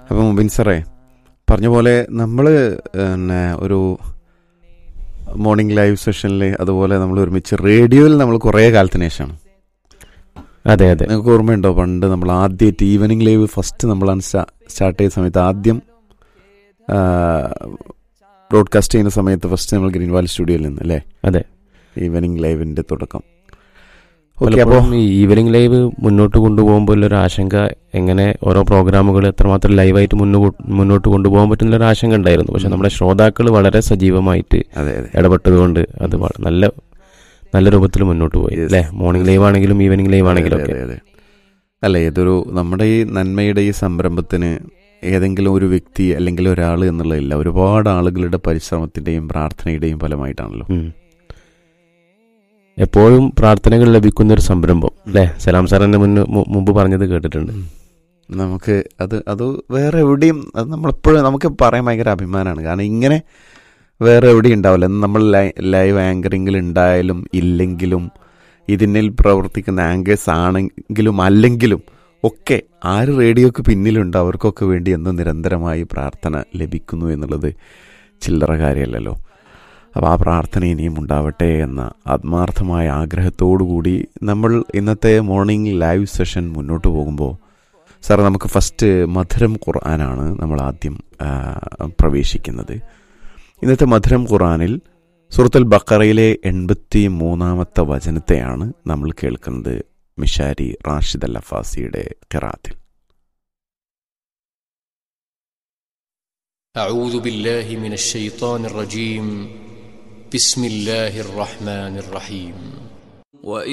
അപ്പം മുബിൻ സാറേ പറഞ്ഞ പോലെ നമ്മൾ പിന്നെ ഒരു മോർണിംഗ് ലൈവ് സെഷനിൽ അതുപോലെ നമ്മൾ ഒരുമിച്ച് റേഡിയോയിൽ നമ്മൾ കുറേ കാലത്തിന് ശേഷമാണ് അതെ അതെ നിങ്ങൾക്ക് ഓർമ്മയുണ്ടോ പണ്ട് നമ്മൾ ആദ്യമായിട്ട് ഈവനിങ് ലൈവ് ഫസ്റ്റ് നമ്മളാണ് സ്റ്റാർട്ട് ചെയ്ത സമയത്ത് ആദ്യം ബ്രോഡ്കാസ്റ്റ് ചെയ്യുന്ന സമയത്ത് ഫസ്റ്റ് നമ്മൾ ഗ്രീൻ വാലി സ്റ്റുഡിയോയിൽ നിന്ന് അല്ലേ അതെ ഈവനിങ് ലൈവിന്റെ തുടക്കം ഓക്കെ അപ്പോൾ പലപ്പോഴും ഈ ഈവനിങ് ലൈവ് മുന്നോട്ട് കൊണ്ടുപോകുമ്പോൾ ഒരു ആശങ്ക എങ്ങനെ ഓരോ പ്രോഗ്രാമുകൾ എത്രമാത്രം ലൈവായിട്ട് മുന്നോ- മുന്നോട്ട് കൊണ്ടുപോകാൻ പറ്റുന്ന ഒരു ആശങ്ക ഉണ്ടായിരുന്നു പക്ഷെ നമ്മുടെ ശ്രോതാക്കൾ വളരെ സജീവമായിട്ട് അതെ അതെ ഇടപെട്ടതുകൊണ്ട് അത് വ- നല്ല നല്ല രൂപത്തിൽ മുന്നോട്ട് പോയി Yes. അല്ലേ മോർണിംഗ് ലൈവ് ആണെങ്കിലും ഈവനിങ് ലൈവ് ആണെങ്കിലും അതെ, ഒക്കെ അതെ, അതെ. അല്ല ഇതൊരു നമ്മുടെ ഈ നന്മയുടെ ഈ സംരംഭത്തിന് ഏതെങ്കിലും ഒരു വ്യക്തി അല്ലെങ്കിൽ ഒരാൾ എന്നുള്ളതില്ല ഒരുപാട് ആളുകളുടെ പരിശ്രമത്തിന്റെയും പ്രാർത്ഥനയുടെയും ഫലമായിട്ടാണല്ലോ ഉം. എപ്പോഴും പ്രാർത്ഥനകൾ ലഭിക്കുന്ന ഒരു സംരംഭം അല്ലേ സലാം സാർ എന്നെ മുന്ന് മു- മുമ്പ് പറഞ്ഞത് കേട്ടിട്ടുണ്ട് നമുക്ക് അത് അത് വേറെ എവിടെയും അത് നമ്മളെപ്പോഴും നമുക്ക് പറയാൻ ഭയങ്കര അഭിമാനമാണ് കാരണം ഇങ്ങനെ വേറെ എവിടെയും ഉണ്ടാവില്ല ഇന്ന് നമ്മൾ ലൈ- ലൈവ് ആങ്കറിങ്ങിൽ ഉണ്ടായാലും ഇല്ലെങ്കിലും ഇതിനിൽ പ്രവർത്തിക്കുന്ന ആങ്കേഴ്സ് ആണെങ്കിലും അല്ലെങ്കിലും ഒക്കെ ആര് റേഡിയോക്ക് പിന്നിലുണ്ട് അവർക്കൊക്കെ വേണ്ടി എന്നും നിരന്തരമായി പ്രാർത്ഥന ലഭിക്കുന്നു എന്നുള്ളത് ചില്ലറ കാര്യമല്ലല്ലോ അപ്പോൾ ആ പ്രാർത്ഥന ഇനിയും ഉണ്ടാവട്ടെ എന്ന ആത്മാർത്ഥമായ ആഗ്രഹത്തോടു കൂടി നമ്മൾ ഇന്നത്തെ മോർണിംഗ് ലൈവ് സെഷൻ മുന്നോട്ട് പോകുമ്പോൾ സാർ നമുക്ക് ഫസ്റ്റ് മധുരം ഖുർആനാണ് നമ്മൾ ആദ്യം ആ, പ്രവേശിക്കുന്നത് ഇന്നത്തെ മധുരം ഖുർആനിൽ സൂറത്തുൽ ബക്കറയിലെ എൺപത്തി മൂന്നാമത്തെ വചനത്തെയാണ് നമ്മൾ കേൾക്കുന്നത് മിഷാരി റാഷിദ് അൽ അഫാസിയുടെ ഖിറാത്തിൽ أعوذ بالله من الشيطان الرجيم بسم الله الرحمن الرحيم